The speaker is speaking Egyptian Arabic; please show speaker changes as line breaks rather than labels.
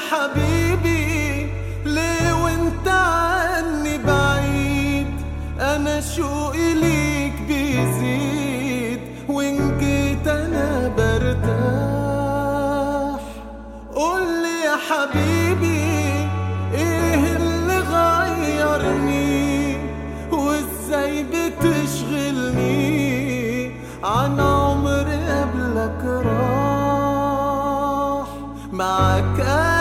حبيبي ليه وانت عني بعيد انا شوقي ليك بيزيد وان جيت انا برتاح قولي يا حبيبي ايه اللي غيرني وازاي بتشغلني عن عمري قبلك راح معاك